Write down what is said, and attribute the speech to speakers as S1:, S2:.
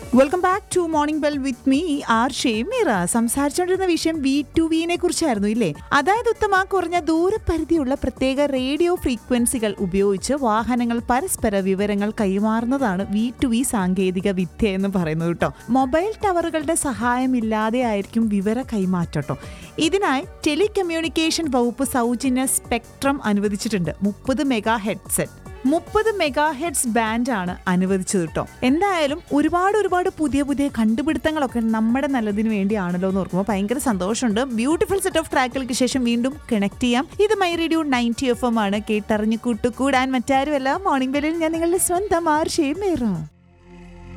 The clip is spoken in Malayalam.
S1: welcome back to morning bell with me R Shemeera സംസാരിച്ചുകൊണ്ടിരുന്ന വിഷയം വി ടു വിനെ കുറിച്ചായിരുന്നു ഇല്ലേ അതായത് ഉത്തമ കുറഞ്ഞ ദൂരപരിധിയുള്ള പ്രത്യേക റേഡിയോ ഫ്രീക്വൻസികൾ ഉപയോഗിച്ച് വാഹനങ്ങൾ പരസ്പര വിവരങ്ങൾ കൈമാറുന്നതാണ് വി ടു വി സാങ്കേതിക വിദ്യ എന്ന് പറയുന്നത് കേട്ടോ മൊബൈൽ ടവറുകളുടെ സഹായമില്ലാതെ ആയിരിക്കും വിവര കൈമാറ്റം ട്ടോ ഇതിനായി ടെലികമ്മ്യൂണിക്കേഷൻ വകുപ്പ് സൗജന്യ സ്പെക്ട്രം അനുവദിച്ചിട്ടുണ്ട് മുപ്പത് മെഗാ ഹെഡ്സെറ്റ് മുപ്പത് മെഗാ ഹെഡ്സ് ബാൻഡ് ആണ് അനുവദിച്ചത് കേട്ടോ എന്തായാലും ഒരുപാട് ഒരുപാട് പുതിയ പുതിയ കണ്ടുപിടുത്തങ്ങളൊക്കെ നമ്മുടെ നല്ലതിന് വേണ്ടിയാണല്ലോ എന്ന് ഓർക്കുമ്പോൾ ഭയങ്കര സന്തോഷമുണ്ട് ബ്യൂട്ടിഫുൾ സെറ്റ് ഓഫ് ട്രാക്കുകൾക്ക് ശേഷം വീണ്ടും കണക്ട് ചെയ്യാം ഇത് my radio ninety F M ആണ് കേട്ടറിഞ്ഞു കൂട്ടുകൂടാൻ മറ്റാരുമല്ല മോർണിംഗ് ബെല്ലിൽ ഞാൻ നിങ്ങളുടെ സ്വന്തം ആർ ഷേമേറ